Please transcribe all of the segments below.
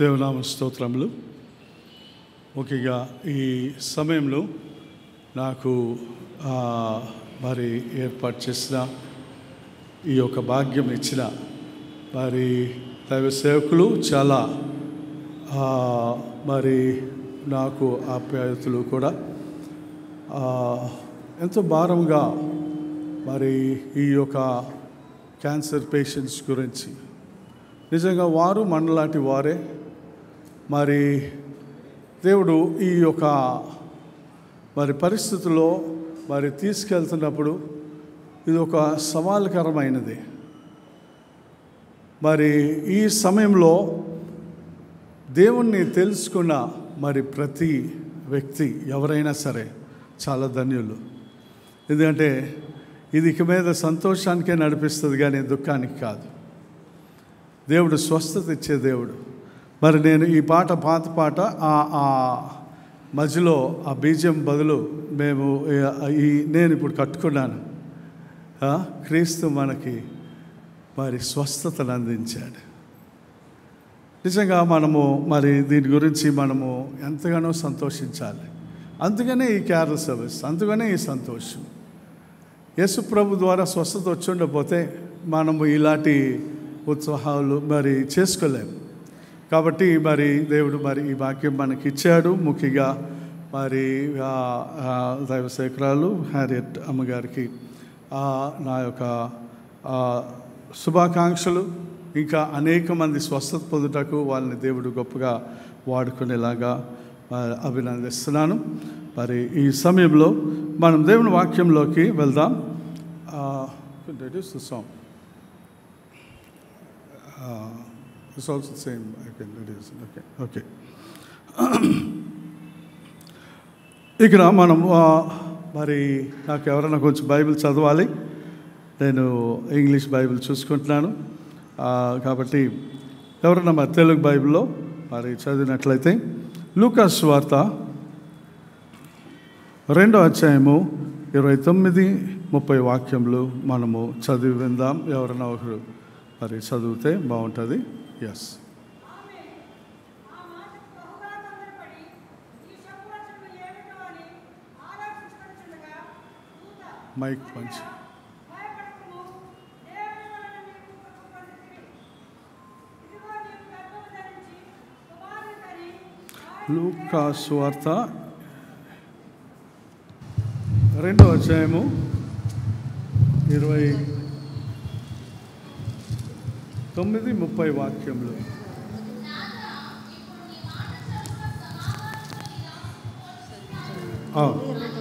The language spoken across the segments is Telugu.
దేవునామ స్తోత్రములు ముఖ్యంగా ఈ సమయంలో నాకు ఆ, మరి ఏర్పాటు చేసిన ఈ యొక్క భాగ్యం ఇచ్చిన మరి దైవ సేవకులు చాలా ఆ, మరి నాకు ఆప్యాయతలు కూడా ఆ, ఎంతో భారంగా మరి ఈ యొక్క క్యాన్సర్ పేషెంట్స్ గురించి నిజంగా వారు మనలాంటి వారే మరి దేవుడు ఈ యొక్క మరి పరిస్థితుల్లో మరి తీసుకెళ్తున్నప్పుడు ఇది ఒక సవాలుకరమైనది మరి ఈ సమయంలో దేవుణ్ణి తెలుసుకున్న మరి ప్రతి వ్యక్తి ఎవరైనా సరే చాలా ధన్యులు ఎందుకంటే ఇది ఇక మీద సంతోషానికే నడిపిస్తుంది కానీ దుఃఖానికి కాదు దేవుడు స్వస్థత ఇచ్చే దేవుడు మరి నేను ఈ పాట పాత పాట ఆ ఆ మధ్యలో ఆ బీజం బదులు మేము ఈ- ఈ నేను ఇప్పుడు కట్టుకున్నాను ఆ, క్రీస్తు మనకి మరి స్వస్థతను అందించాడు నిజంగా మనము మరి దీని గురించి మనము ఎంతగానో సంతోషించాలి అందుకనే ఈ క్యారల్ సర్వీస్ అందుకనే ఈ సంతోషం యేసు ప్రభు ద్వారా స్వస్థత వచ్చి ఉండకపోతే మనము ఇలాంటి ఉత్సాహాలు మరి చేసుకోలేము కాబట్టి మరి దేవుడు మరి ఈ వాక్యం మనకి ఇచ్చాడు ముఖ్యంగా మరి ఆ, ఆ, దైవ శేఖరాలు హ్యారియట్ అమ్మగారికి ఆ, నా యొక్క ఆ, శుభాకాంక్షలు ఇంకా అనేక మంది స్వస్థత పొందుటకు వాళ్ళని దేవుడు గొప్పగా వాడుకునేలాగా ఆ, అభినందిస్తున్నాను మరి ఈ సమయంలో మనం దేవుని వాక్యంలోకి వెళ్దాం song it's also same I can reduce okay okay ఇక్కడ మనం ఆ, మరి నాకు ఎవరైనా కొంచెం బైబిల్ చదవాలి నేను ఇంగ్లీష్ బైబిల్ చూసుకుంటున్నాను ఆ, కాబట్టి ఎవరైనా మరి తెలుగు బైబిల్లో మరి చదివినట్లయితే లూకాస్ వార్త రెండో అధ్యాయము ఇరవై తొమ్మిది ముప్పై వాక్యములు మనము చదివి విందాం ఎవరైనా ఒకరు మరి చదివితే బాగుంటుంది ఎస్ మైక్ పంచి లూకాస్ వార్త రెండో అధ్యాయము ఇరవై తొమ్మిది ముప్పై వాక్యములు ఆ,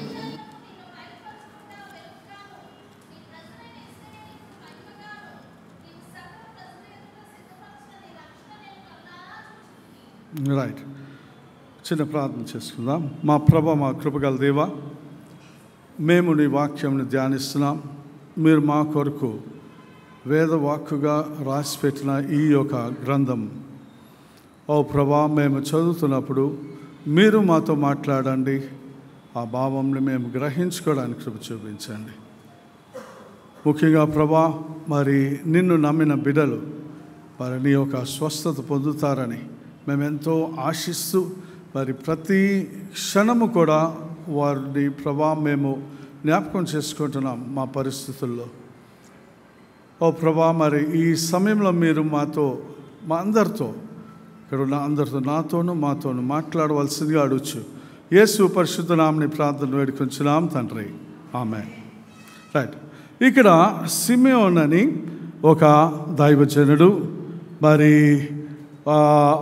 రైట్ చిన్న ప్రార్థన చేసుకుందాం మా ప్రభ మా కృపగల దేవా మేము నీ వాక్యంను ధ్యానిస్తున్నాం మీరు మా కొరకు వేదవాక్కుగా రాసిపెట్టిన ఈ యొక్క గ్రంథం ఓ ప్రభా మేము చదువుతున్నప్పుడు మీరు మాతో మాట్లాడండి ఆ భావంని మేము గ్రహించుకోవడానికి కృప చూపించండి ముఖ్యంగా ప్రభా మరి నిన్ను నమ్మిన బిడ్డలు మరి నీ యొక్క స్వస్థత పొందుతారని మేమెంతో ఆశిస్తూ మరి ప్రతి క్షణము కూడా వారిని ప్రభా మేము జ్ఞాపకం చేసుకుంటున్నాం మా పరిస్థితుల్లో ఓ ప్రభా మరి ఈ సమయంలో మీరు మాతో మా అందరితో ఇక్కడ ఉన్న అందరితో నాతోనూ మాతోనూ మాట్లాడవలసిందిగా అడుగుచు యేసు పరిశుద్ధ నామని ప్రార్థన వేడుకొంచున్నాం తండ్రి ఆమె రైట్ ఇక్కడ సిమియోన్ అని ఒక దైవజనుడు మరి ఆ,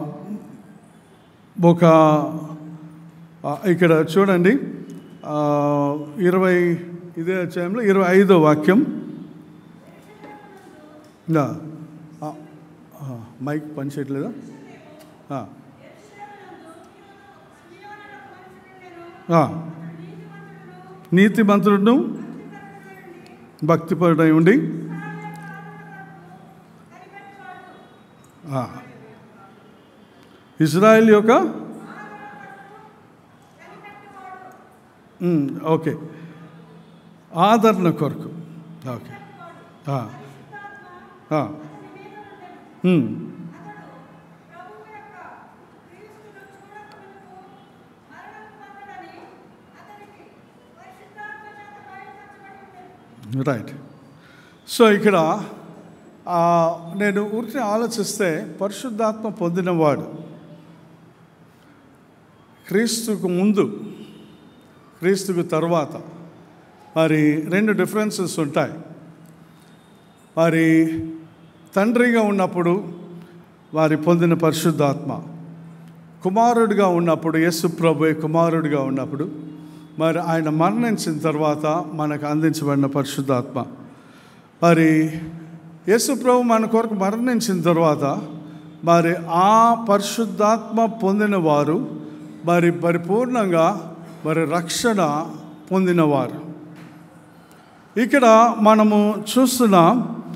ఒక ఆ, ఇక్కడ చూడండి ఆ, ఇరవై ఇదే అధ్యాయంలో ఇరవై ఐదో వాక్యం ఇంకా, ఆ, ఆ, మైక్ పనిచేయట్లేదా ఆ. ఆ. నీతిమంతుడును భక్తిపరుడై ఉండి ఆ. ఇజ్రాయెల్ యొక్క ఉమ్, ఓకే ఆదరణ కొరకు ఓకే ఆ. ఆ. ఉమ్. రైట్ సో ఇక్కడ ఆ, నేను ఊరికి ఆలోచిస్తే పరిశుద్ధాత్మ పొందినవాడు క్రీస్తుకు ముందు క్రీస్తుకు తర్వాత మరి రెండు డిఫరెన్సెస్ ఉంటాయి మరి తండ్రిగా ఉన్నప్పుడు వారి పొందిన పరిశుద్ధాత్మ కుమారుడిగా ఉన్నప్పుడు యేసు ప్రభు కుమారుడిగా ఉన్నప్పుడు మరి ఆయన మరణించిన తర్వాత మనకు అందించబడిన పరిశుద్ధాత్మ మరి యేసు ప్రభు మన కొరకు మరణించిన తర్వాత మరి ఆ పరిశుద్ధాత్మ పొందిన వారు మరి పరిపూర్ణంగా మరి రక్షణ పొందినవారు ఇక్కడ మనము చూస్తున్నాం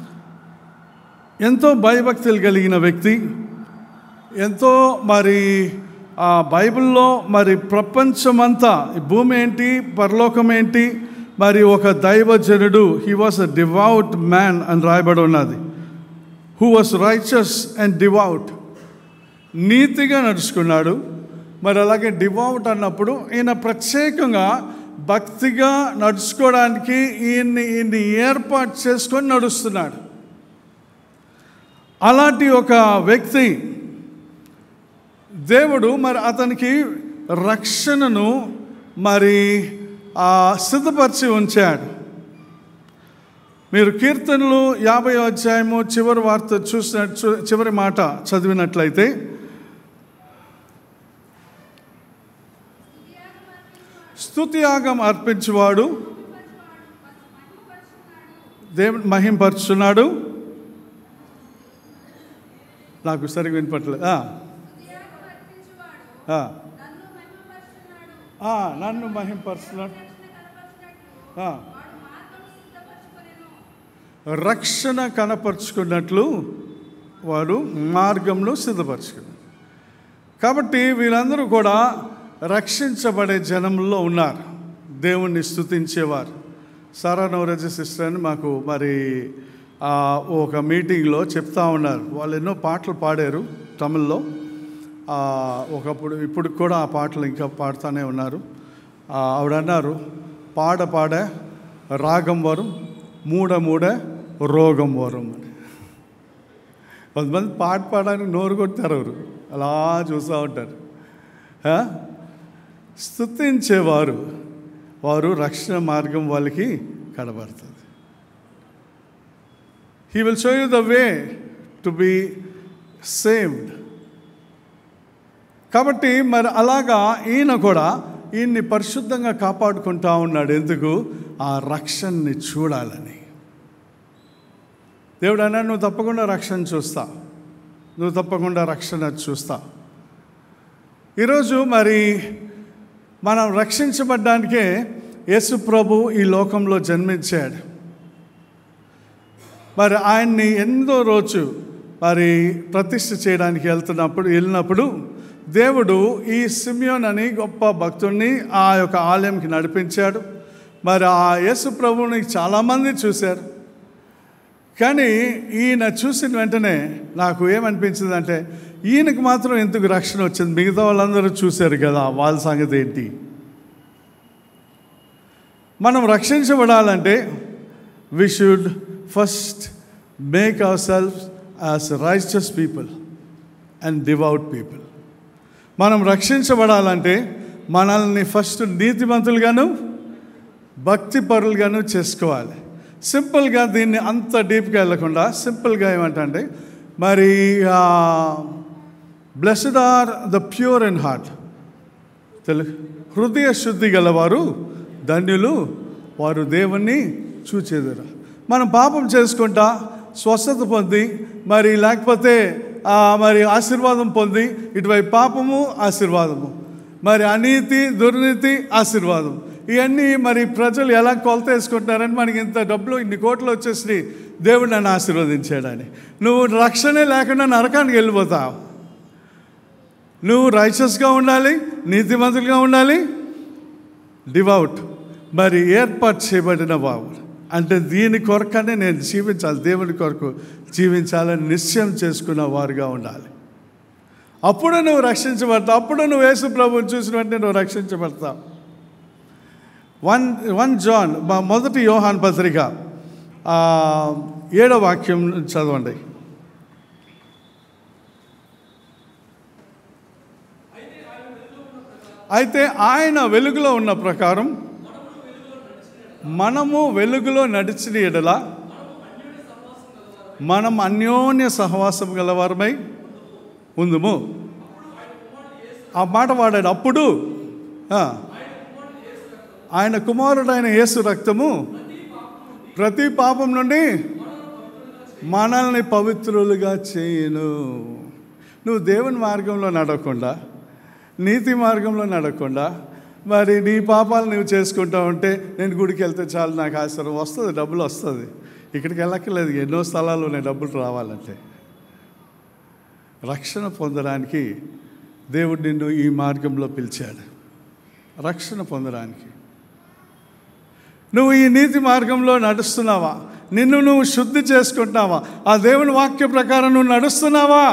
ఎంతో భయభక్తులు కలిగిన వ్యక్తి ఎంతో మరి ఆ బైబిల్లో మరి ప్రపంచమంతా ఈ భూమి ఏంటి పరలోకం ఏంటి మరి ఒక దైవజనుడు he was a devout man అని రాయబడి ఉన్నది who was righteous and devout నీతిగా నడుచుకున్నాడు మరి అలాగే డివౌట్ అన్నప్పుడు ఈయన ప్రత్యేకంగా భక్తిగా నడుచుకోవడానికి ఈయన్ని ఈయన్ని ఏర్పాటు చేసుకొని నడుస్తున్నాడు అలాంటి ఒక వ్యక్తి దేవుడు మరి అతనికి రక్షణను మరి ఆ, సిద్ధపరిచి ఉంచాడు మీరు కీర్తనలు యాభై అధ్యాయము చివరి వార్త చూసిన చు- చివరి మాట చదివినట్లయితే స్తుతియాగం అర్పించువాడు దేవుడు మహింపరుచున్నాడు నాకు సరిగ్గా వినపట్లేదు ఆ, ఆ, ఆ, నన్ను మహింపరుచున్నాడు ఆ, రక్షణ కనపరుచుకున్నట్లు వాడు మార్గంలో సిద్ధపరచుకున్నాడు కాబట్టి వీళ్ళందరూ కూడా రక్షించబడే జనంలో ఉన్నారు దేవుణ్ణి స్తుతించేవారు సారా నవరజ సిస్టర్ అని మాకు మరి ఆ, ఒక మీటింగ్లో చెప్తా ఉన్నారు వాళ్ళు ఎన్నో పాటలు పాడారు తమిళ్లో ఆ, ఒకప్పుడు ఇప్పుడు కూడా ఆ పాటలు ఇంకా పాడుతూనే ఉన్నారు ఆ, ఆవిడ అన్నారు పాడ పాడ రాగం వరం మూడ మూడ రోగం వరం అని కొంతమంది పాట పాడడానికి నోరు కొడతారు ఎవరు అలా చూస్తూ ఉంటారు ఆ? స్తుతించేవారు వారు రక్షణ మార్గం వాళ్ళకి కనబడుతుంది he will show you the way to be saved కాబట్టి మరి అలాగా ఈయన కూడా ఈయన్ని పరిశుద్ధంగా కాపాడుకుంటా ఉన్నాడు ఎందుకు ఆ రక్షణని చూడాలని దేవుడు అన్నా నువ్వు తప్పకుండా రక్షణ చూస్తా నువ్వు తప్పకుండా రక్షణ చూస్తా ఈరోజు మరి మనం రక్షించబడ్డానికే యేసు ప్రభు ఈ లోకంలో జన్మించాడు మరి ఆయన్ని ఎంతో రోజు మరి ప్రతిష్ఠ చేయడానికి వెళ్తున్నప్పుడు వెళ్ళినప్పుడు దేవుడు ఈ సిమియోన్ అని గొప్ప భక్తుడిని ఆ యొక్క ఆలయంకి నడిపించాడు మరి ఆ యేసు ప్రభువుని చాలామంది చూశారు కానీ ఈయన చూసిన వెంటనే నాకు ఏమనిపించింది అంటే ఈయనకు మాత్రం ఎందుకు రక్షణ వచ్చింది మిగతా వాళ్ళందరూ చూశారు కదా వాళ్ళ సంగతి ఏంటి మనం రక్షించబడాలంటే we should first make our self as righteous people and devout people మనం రక్షించబడాలంటే మనల్ని ఫస్ట్ నీతిమంతులుగాను భక్తి పరులుగాను చేసుకోవాలి సింపుల్గా దీన్ని అంత డీప్గా వెళ్ళకుండా సింపుల్గా ఏమంటే మరి blessed are the pure in heart Telugu హృదయ శుద్ధి గలవారు ధన్యులు వారు దేవుణ్ణి చూచేదరు మనం పాపం చేసుకుంటా స్వస్థత పొంది మరి లేకపోతే ఆ, మరి ఆశీర్వాదం పొంది ఇటువైపు పాపము ఆశీర్వాదము మరి అనీతి దుర్నీతి ఆశీర్వాదం ఇవన్నీ మరి ప్రజలు ఎలా కొలత వేసుకుంటున్నారని మనకి ఇంత డబ్బులు ఇన్ని కోట్లు వచ్చేసి దేవుడు నన్ను ఆశీర్వదించాడని నువ్వు రక్షణే లేకుండా నరకానికి వెళ్ళిపోతావు నువ్వు రైచస్గా ఉండాలి నీతిమంతులుగా ఉండాలి డివౌట్ మరి ఏర్పాటు చేయబడిన వావు అంటే దీని కొరకనే నేను జీవించాలి దేవుని కొరకు జీవించాలని నిశ్చయం చేసుకున్న వారుగా ఉండాలి అప్పుడు నువ్వు రక్షించబడతావు అప్పుడు నువ్వు యేసు ప్రభువుని చూసిన వెంటనే నువ్వు రక్షించబడతావు వన్ వన్ జాన్ మా మొదటి యోహాన్ పత్రిక ఆ, ఏడో వాక్యం చదవండి అయితే ఆయన వెలుగులో ఉన్న ప్రకారం మనము వెలుగులో నడిచిన ఎడల మనం అన్యోన్య సహవాసం గలవారమై ఉందుము ఆ మాట వాడాడు అప్పుడు ఆ, ఆయన కుమారుడైన యేసు రక్తము ప్రతి పాపం నుండి మనల్ని పవిత్రులుగా చేయను నువ్వు దేవుని మార్గంలో నడవకుండా నీతి మార్గంలో నడవకుండా మరి నీ పాపాలు నువ్వు చేసుకుంటా ఉంటే నేను గుడికి వెళ్తే చాలు నాకు ఆశ్చర్యం వస్తుంది డబ్బులు వస్తుంది ఇక్కడికి వెళ్ళక్కర్లేదు ఎన్నో స్థలాలు ఉన్నాయి డబ్బులు రావాలంటే రక్షణ పొందడానికి దేవుడు నిన్ను ఈ మార్గంలో పిలిచాడు రక్షణ పొందడానికి నువ్వు ఈ నీతి మార్గంలో నడుస్తున్నావా నిన్ను నువ్వు శుద్ధి చేసుకుంటున్నావా ఆ దేవుని వాక్య ప్రకారం నువ్వు నడుస్తున్నావా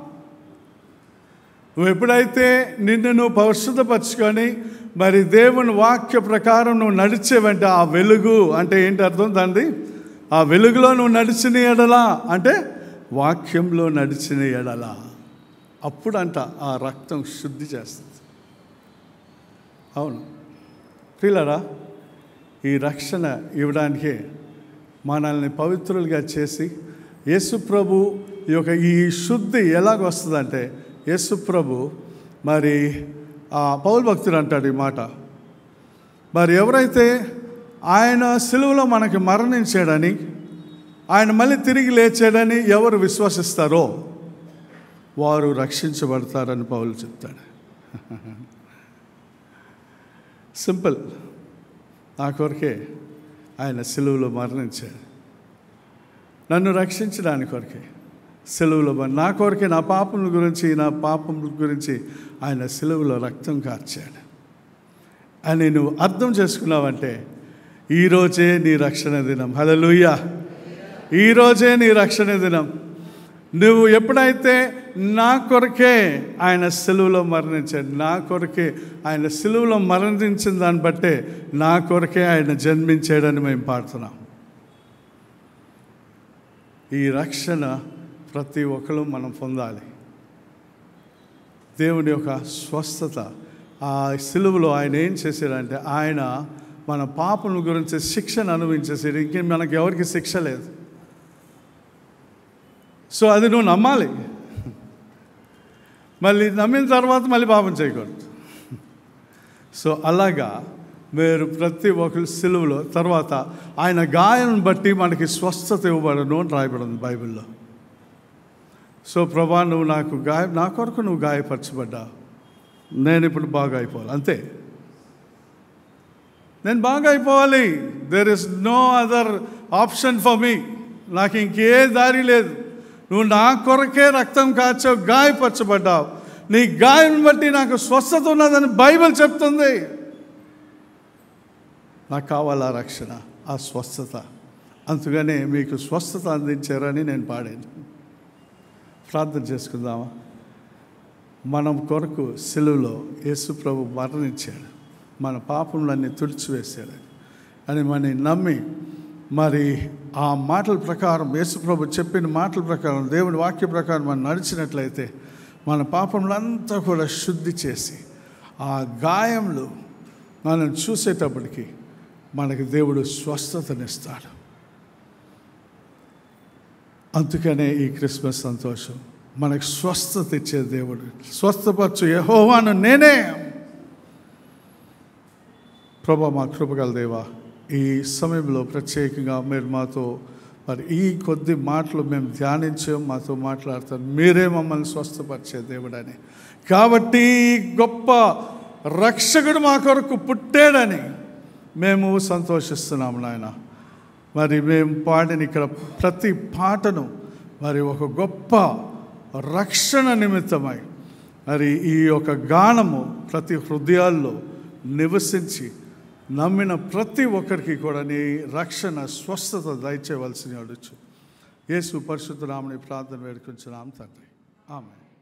నువ్వు ఎప్పుడైతే నిన్ను నువ్వు పరిశుద్ధపరచుకొని మరి దేవుని వాక్య ప్రకారం నువ్వు నడిచేవంటే ఆ వెలుగు అంటే ఏంటి అర్థం దాన్ని ఆ వెలుగులో నువ్వు నడిచిన ఎడలా అంటే వాక్యంలో నడిచిన ఎడలా అప్పుడంట ఆ రక్తం శుద్ధి చేస్తుంది అవును పిల్లరా ఈ రక్షణ ఇవ్వడానికే మనల్ని పవిత్రులుగా చేసి యేసుప్రభు ఈ యొక్క ఈ శుద్ధి ఎలాగొస్తుందంటే యేసుప్రభు మరి ఆ పౌల్ భక్తుడు అంటాడు ఈ మాట మరి ఎవరైతే ఆయన సిలువలో మనకి మరణించాడని ఆయన మళ్ళీ తిరిగి లేచాడని ఎవరు విశ్వసిస్తారో వారు రక్షించబడతారని పౌలు చెప్తాడు సింపుల్ నా కొరకే ఆయన సిలువలో మరణించాడు నన్ను రక్షించడానికి కొరకే సిలువలో మరి నా కొరకే నా పాపముల గురించి నా పాపముల గురించి ఆయన సిలువలో రక్తం కార్చాడు అని నువ్వు అర్థం చేసుకున్నావంటే ఈరోజే నీ రక్షణ దినం హలలుయ్యా ఈరోజే నీ రక్షణ దినం నువ్వు ఎప్పుడైతే నా కొరకే ఆయన సెలువులో మరణించాడు నా కొరకే ఆయన సెలువులో మరణించిన దాన్ని బట్టే నా కొరకే ఆయన జన్మించాడని మేము పాడుతున్నాం ఈ రక్షణ ప్రతి ఒక్కరు మనం పొందాలి దేవుని యొక్క స్వస్థత ఆ సిలువలో ఆయన ఏం చేశాడంటే ఆయన మన పాపల గురించి శిక్షను అనుభవించేసాడు ఇంకే మనకి ఎవరికి శిక్ష లేదు సో అది నువ్వు నమ్మాలి మళ్ళీ నమ్మిన తర్వాత మళ్ళీ పాపం చేయకూడదు సో అలాగా మీరు ప్రతి ఒక్కరు సిలువలో తర్వాత ఆయన గాయం బట్టి మనకి స్వస్థత ఇవ్వబడను అని రాయబడింది బైబిల్లో సో ప్రభా నువ్వు నాకు గాయ నా కొరకు నువ్వు గాయపరచబడ్డా నేను ఇప్పుడు బాగా అయిపోవాలి అంతే నేను బాగా అయిపోవాలి there is no other option for me నాకు ఇంకే దారి లేదు నువ్వు నా కొరకే రక్తం కాచావు గాయపరచబడ్డావు నీ గాయం బట్టి నాకు స్వస్థత ఉన్నదని బైబిల్ చెప్తుంది నాకు కావాలా రక్షణ ఆ స్వస్థత అందుకనే మీకు స్వస్థత అందించారని నేను పాడాను ప్రార్థన చేసుకుందామా మనం కొరకు సెలువులో యేసు ప్రభు మరణించాడు మన పాపములన్నీ తుడిచివేశాడు అని మనం నమ్మి మరి ఆ మాటల ప్రకారం యేసుప్రభు చెప్పిన మాటల ప్రకారం దేవుని వాక్య ప్రకారం మనం నడిచినట్లయితే మన పాపములంతా కూడా శుద్ధి చేసి ఆ గాయములు మనం చూసేటప్పటికి మనకి దేవుడు స్వస్థతనిస్తాడు అందుకనే ఈ క్రిస్మస్ సంతోషం మనకు స్వస్థత ఇచ్చే దేవుడు స్వస్థపరచు యహోవాను నేనే ప్రభా మా కృపగల దేవా ఈ సమయంలో ప్రత్యేకంగా మీరు మాతో మరి ఈ కొద్ది మాటలు మేము ధ్యానించాం మాతో మాట్లాడతారు మీరే మమ్మల్ని స్వస్థపరిచే దేవుడని కాబట్టి ఈ గొప్ప రక్షకుడు మా కొరకు పుట్టాడని మేము సంతోషిస్తున్నాము నాయన మరి మేము పాడిన ఇక్కడ ప్రతి పాటను మరి ఒక గొప్ప రక్షణ నిమిత్తమై మరి ఈ యొక్క గానము ప్రతి హృదయాల్లో నివసించి నమ్మిన ప్రతి ఒక్కరికి కూడా నీ రక్షణ స్వస్థత దయచేయవలసిన అడుచు యేసు పరిశుద్ధ నామని ప్రార్థన వేడుకొంచున్నాం తండ్రి ఆమె